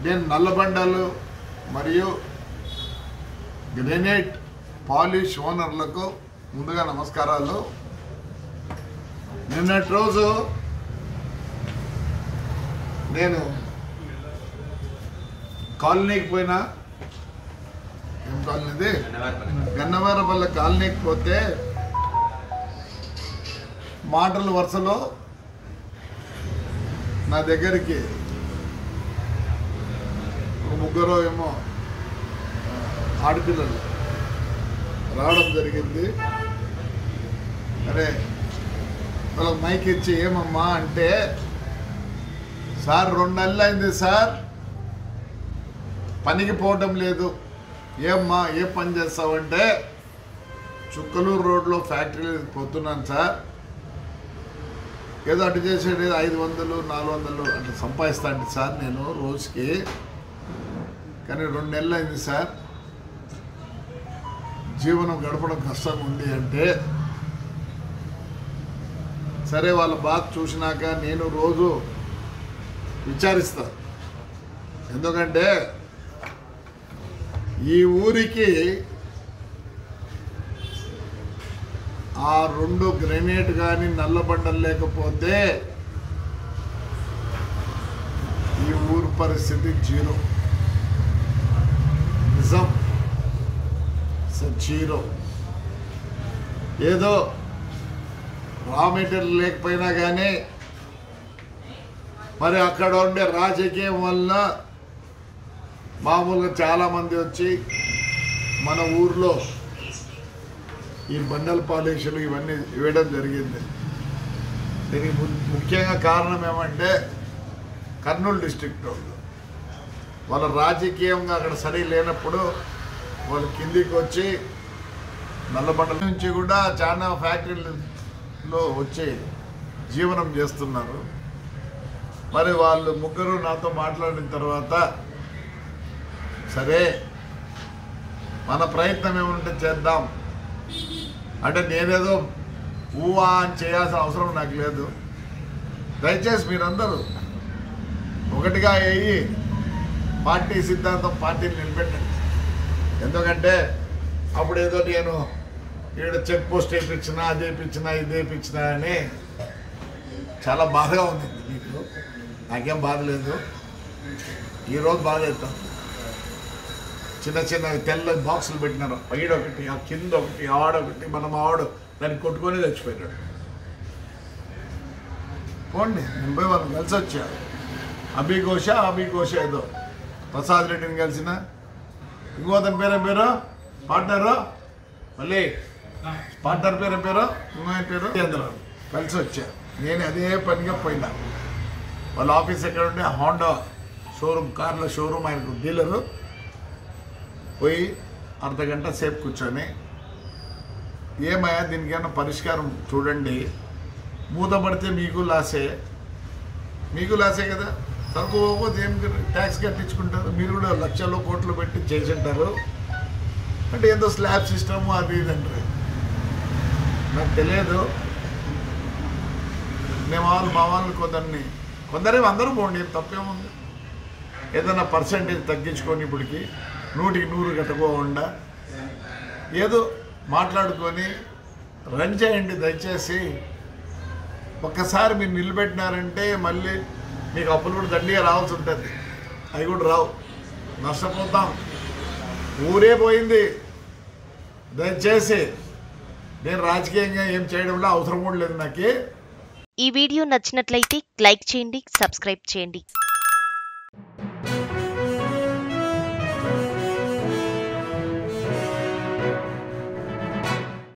నేను నల్లబండలు మరియు granite polish ఓనర్లకు ముందుగా నమస్కారాలు నిన్నటి రోజు నేను కాలనీకి పోయినా ఏం కాలనీ ఇది గన్నవరపల్లి కాలనీకి పోతే మాటల వరుసలో నా దగ్గరికి ఒక ముగ్గురు ఏమో ఆడపిల్లలు రావడం జరిగింది అరే వాళ్ళకి మైక్ ఇచ్చి ఏమమ్మా అంటే సార్ రెండు నెలలు అయింది సార్ పనికి పోవడం లేదు ఏమ్మా ఏ పని చేస్తావంటే చుక్కలూరు రోడ్లో ఫ్యాక్టరీ పోతున్నాను సార్ ఏదో అటు చేసేది ఐదు వందలు నాలుగు వందలు అట్లా సంపాదిస్తాను సార్ నేను రోజుకి కానీ రెండు నెలలు అయింది సార్ జీవనం గడపడం కష్టంగా ఉంది అంటే సరే వాళ్ళ బాధ చూసినాక నేను రోజు విచారిస్తా ఎందుకంటే ఈ ఊరికి ఆ రెండు గ్రెనేట్ కానీ నల్లబండలు లేకపోతే ఈ ఊరు పరిస్థితి జీరో నిజం జీరో ఏదో రా మెటీరియల్ లేకపోయినా కానీ మరి అక్కడ ఉండే రాజకీయం వల్ల మామూలుగా చాలామంది వచ్చి మన ఊర్లో ఈ బండల పాలిషలు ఇవన్నీ ఇవ్వడం జరిగింది దీనికి ము- ముఖ్యంగా కారణం ఏమంటే కర్నూలు డిస్ట్రిక్ట్ వాళ్ళు వాళ్ళ రాజకీయంగా అక్కడ సరి లేనప్పుడు వాళ్ళు కిందికి వచ్చి నల్లబండల నుంచి కూడా చాలా ఫ్యాక్టరీలో వచ్చి జీవనం చేస్తున్నారు మరి వాళ్ళు ముగ్గురు నాతో మాట్లాడిన తర్వాత సరే మన ప్రయత్నం ఏమంటే చేద్దాం అంటే నేనేదో ఊవా అని చేయాల్సిన అవసరం నాకు లేదు దయచేసి మీరందరూ ఒకటిగా అయ్యి పార్టీ సిద్ధాంతం పార్టీని నిలబెట్టండి ఎందుకంటే అప్పుడు ఏదో నేను ఈడ చెక్ పోస్ట్ వేయించినా అది వేయించినా ఇది వేయించినా అని చాలా బాధగా ఉంది మీకు నాకేం బాధ లేదు ఈరోజు బాధ అవుతాం చిన్న చిన్న తెల్ల బాక్సులు పెట్టినారు పైడ ఒకటి ఆ కింద ఒకటి ఆడొకటి మనం ఆడు దాన్ని కొట్టుకొని చచ్చిపోయినాడు పోండి నేను పోయి వాళ్ళని కలిసి వచ్చా అభి ఘోష అభి ఘోష ఏదో ప్రసాద్ రెడ్డిని కలిసిన ఇంకో అతని పేరు ఏం పేరు పార్ట్నరు మళ్ళీ పార్ట్నర్ పేరు ఏం పేరు ఇంకో ఆయన పేరు చంద్ర కలిసి వచ్చా నేను అదే పనిగా పోయినా వాళ్ళ ఆఫీస్ ఎక్కడ ఉంటే హోండా షోరూమ్ కార్ల షోరూమ్ ఆయనకు డీలరు పోయి అర్ధ గంట సేపు కూర్చొని ఏమయ్యా దీనికైనా పరిష్కారం చూడండి మూతపడితే మీకు లాసే మీకు లాసే కదా తక్కువ పోతే ఏం ట్యాక్స్ కట్టించుకుంటారు మీరు కూడా లక్షల్లో కోట్లు పెట్టి చేసి ఉంటారు అంటే ఏదో స్లాబ్ సిస్టమ్ అది ఇది అంటారు నాకు తెలియదు మేము వాళ్ళు మా వాళ్ళు కొందరిని కొందరే అందరూ పోండి తప్పేముంది ఏదైనా పర్సంటేజ్ తగ్గించుకొని ఇప్పటికి నూటికి నూరు కట్టుకోకుండా ఏదో మాట్లాడుకొని రన్ చేయండి దయచేసి ఒక్కసారి మీరు నిలబెట్టినారంటే మళ్ళీ మీకు అప్పులు కూడా దండిగా రావాల్సి ఉంటుంది అవి కూడా రావు నష్టపోతాం ఊరే పోయింది దయచేసి నేను రాజకీయంగా ఏం చేయడంలో అవసరం కూడా లేదు నాకు ఈ వీడియో నచ్చినట్లయితే లైక్ చేయండి సబ్స్క్రైబ్ చేయండి